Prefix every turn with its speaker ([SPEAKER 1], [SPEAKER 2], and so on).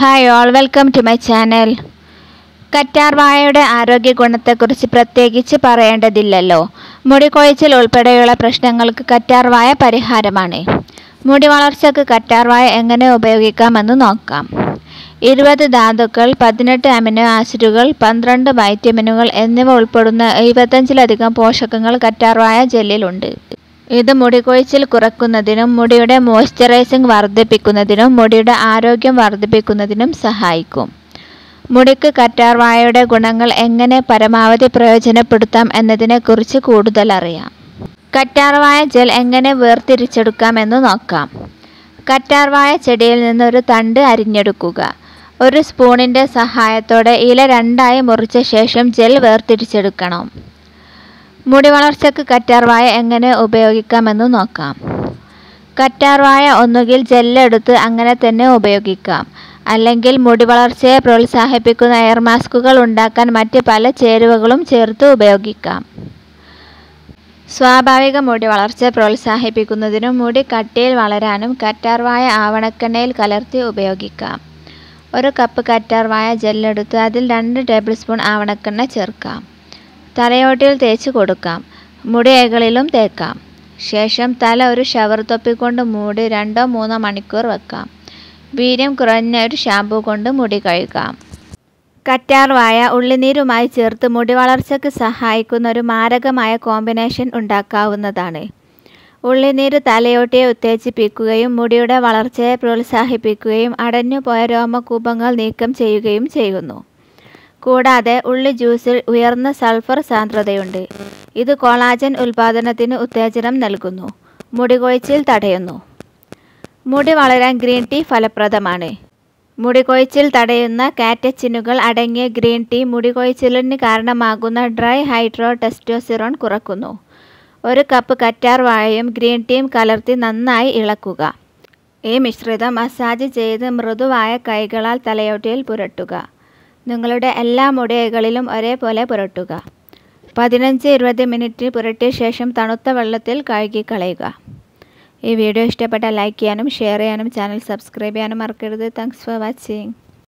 [SPEAKER 1] hi all welcome to my channel കറ്റാർ വാഴയുടെ ആരോഗ്യ ഗുണത്തെക്കുറിച്ച് പ്രത്യേകിച്ച് പറയേണ്ടതില്ലല്ലോ മുടി കൊഴിച്ചിൽ ഉൾപ്പെടെയുള്ള പ്രശ്നങ്ങൾക്ക് കറ്റാർ വാഴ പരിഹാരമാണ് മുടി വളർച്ചയ്ക്ക് കറ്റാർ വാഴ എങ്ങനെ ഉപയോഗിക്കാമെന്ന് നോക്കാം ഇരുപത് ധാതുക്കൾ പതിനെട്ട് അമിനോ ആസിഡുകൾ പന്ത്രണ്ട് വൈറ്റമിനുകൾ എന്നിവ ഉൾപ്പെടുന്ന എഴുപത്തഞ്ചിലധികം പോഷകങ്ങൾ കറ്റാർ വാഴ ജെല്ലിലുണ്ട് ഇത് മുടി കൊഴിച്ചിൽ കുറയ്ക്കുന്നതിനും മുടിയുടെ മോയ്സ്ചറൈസിംഗ് വർദ്ധിപ്പിക്കുന്നതിനും മുടിയുടെ ആരോഗ്യം വർദ്ധിപ്പിക്കുന്നതിനും സഹായിക്കും മുടിക്ക് കറ്റാർ വാഴയുടെ ഗുണങ്ങൾ എങ്ങനെ പരമാവധി പ്രയോജനപ്പെടുത്താം എന്നതിനെക്കുറിച്ച് കൂടുതൽ അറിയാം കറ്റാർ വാഴ ജെൽ എങ്ങനെ വേർതിരിച്ചെടുക്കാമെന്ന് നോക്കാം കറ്റാർ വാഴ ചെടിയിൽ നിന്ന് ഒരു തണ്ട് അരിഞ്ഞെടുക്കുക ഒരു സ്പൂണിൻ്റെ സഹായത്തോടെ ഇല രണ്ടായി മുറിച്ച ശേഷം ജെൽ വേർതിരിച്ചെടുക്കണം മുടി വളർച്ചയ്ക്ക് കറ്റാർവായ എങ്ങനെ ഉപയോഗിക്കാമെന്ന് നോക്കാം കറ്റാർവായ ഒന്നുകിൽ ജെല്ലെടുത്ത് അങ്ങനെ തന്നെ ഉപയോഗിക്കാം അല്ലെങ്കിൽ മുടി വളർച്ചയെ പ്രോത്സാഹിപ്പിക്കുന്ന എയർ മാസ്കുകൾ ഉണ്ടാക്കാൻ മറ്റ് പല ചേരുവകളും ചേർത്ത് ഉപയോഗിക്കാം സ്വാഭാവിക മുടി വളർച്ച പ്രോത്സാഹിപ്പിക്കുന്നതിനും മുടി കട്ടിയിൽ വളരാനും കറ്റാർവായ ആവണക്കെണ്ണയിൽ കലർത്തി ഉപയോഗിക്കാം ഒരു കപ്പ് കറ്റാർവായ ജെല്ലെടുത്ത് അതിൽ രണ്ട് ടേബിൾ സ്പൂൺ ആവണക്കെണ്ണ ചേർക്കാം തലയോട്ടിൽ തേച്ച് കൊടുക്കാം മുടിയകളിലും തേക്കാം ശേഷം തല ഒരു ഷവർ തൊപ്പി കൊണ്ട് മൂടി രണ്ടോ മൂന്നോ മണിക്കൂർ വെക്കാം വീര്യം കുറഞ്ഞ ഒരു ഷാമ്പു കൊണ്ട് മുടി കഴുകാം കറ്റാർ വായ ഉള്ളിനീരുമായി ചേർത്ത് മുടി വളർച്ചയ്ക്ക് സഹായിക്കുന്ന ഒരു മാരകമായ കോമ്പിനേഷൻ ഉണ്ടാക്കാവുന്നതാണ് ഉള്ളിനീര് തലയോട്ടിയെ ഉത്തേജിപ്പിക്കുകയും മുടിയുടെ വളർച്ചയെ പ്രോത്സാഹിപ്പിക്കുകയും അടഞ്ഞുപോയ രോമകൂപങ്ങൾ നീക്കം ചെയ്യുകയും ചെയ്യുന്നു കൂടാതെ ഉള്ളി ജ്യൂസിൽ ഉയർന്ന സൾഫർ സാന്ദ്രതയുണ്ട് ഇത് കൊളാജൻ ഉൽപാദനത്തിന് ഉത്തേജനം നൽകുന്നു മുടി കൊഴിച്ചിൽ തടയുന്നു മുടി വളരാൻ ഗ്രീൻ ടീ ഫലപ്രദമാണ് മുടി കൊഴിച്ചിൽ തടയുന്ന കാറ്റച്ചിനുകൾ അടങ്ങിയ ഗ്രീൻ ടീ മുടി കൊഴിച്ചിലിന് കാരണമാകുന്ന ഡ്രൈ ഹൈഡ്രോ ടെസ്റ്റോസിറോൺ കുറക്കുന്നു ഒരു കപ്പ് കറ്റാർ വാഴയും ഗ്രീൻ ടീയും കലർത്തി നന്നായി ഇളക്കുക ഈ മിശ്രിതം മസാജ് ചെയ്ത് മൃദുവായ കൈകളാൽ തലയോട്ടിയിൽ പുരട്ടുക നിങ്ങളുടെ എല്ലാ മുടികളിലും ഒരേപോലെ പുരട്ടുക പതിനഞ്ച് ഇരുപത് മിനിറ്റ് പുരട്ടിയ ശേഷം തണുത്ത വെള്ളത്തിൽ കഴുകിക്കളയുക ഈ വീഡിയോ ഇഷ്ടപ്പെട്ടാൽ ലൈക്ക് ചെയ്യാനും ഷെയർ ചെയ്യാനും ചാനൽ സബ്സ്ക്രൈബ് ചെയ്യാനും മറക്കരുത് താങ്ക്സ് ഫോർ വാച്ചിങ്